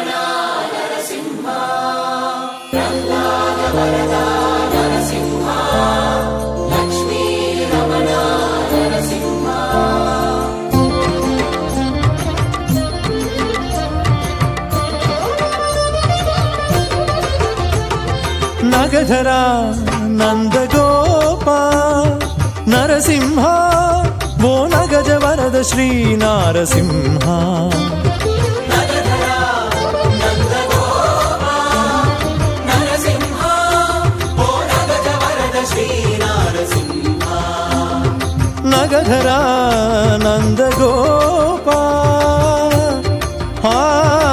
నగధరా నందగోప నరసింహ ఓ నగజ వరద శ్రీ నారసింహ నగధరా నందగోప ఆ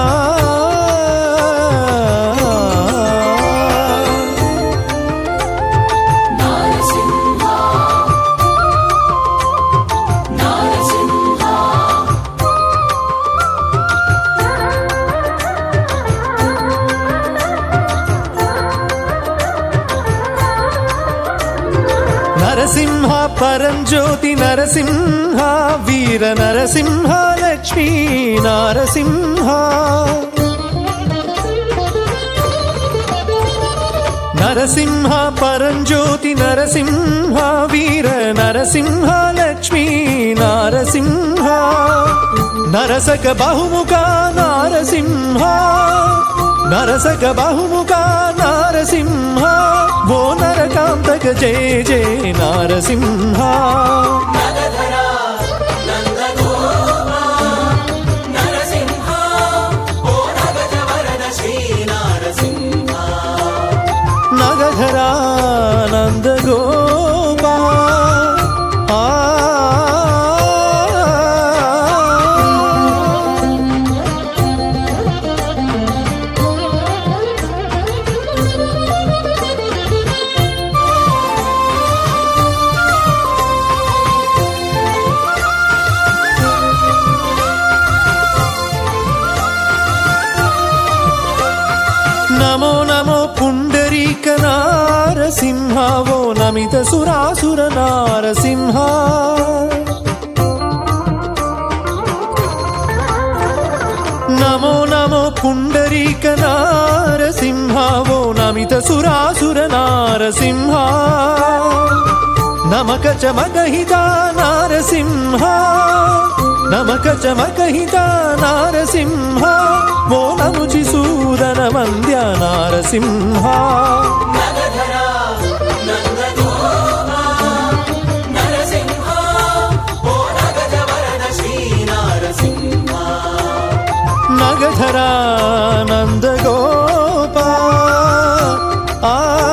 నరసింహ పరంజ్యోతి నరసింహ వీర నరసింహ లక్ష్మీ నరసింహ నరసింహ పరంజ్యోతి నరసింహ వీర నరసింహ లక్ష్మీ నరసింహ నరసక బహుముఖ నరసింహ నరసక బహుముఖ నరసింహ ఓ నరకాంతక జయ జయ నరసింహ నగధరా నందగోపా ఆ నమో నమో పుండరీక నారసింహ ఓ నమిత సురాసుర నారసింహ నమో నమో పుండరీక నారసింహ ఓ నమిత సురాసుర నారసింహ నమక చమకహిత నారసింహ నమక చమకహిత నారసింహ ఓ నముచి సూదన వంద్య నారసింహ నగధరా నందగోప ఆ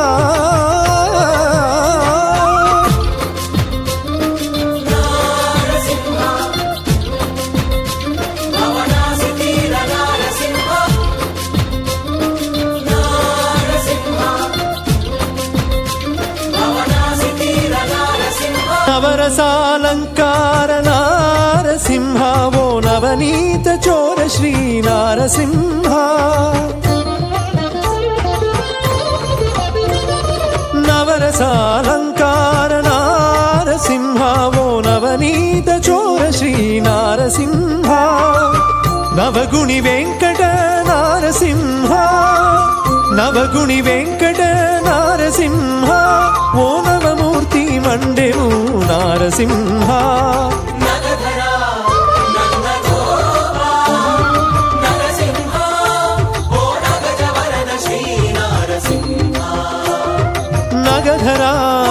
నవరసాలంకార నారసింహ ఓ నవనీత చోర శ్రీ నారసింహ నవరసాలంకార నారసింహ ఓ నవనీత చోర శ్రీ నారసింహ నవగుణి వెంకట నారసింహ నవగుణి వెంకట నారసింహ ఓ నవమూర్తి మండెము నారసింహ నగధరా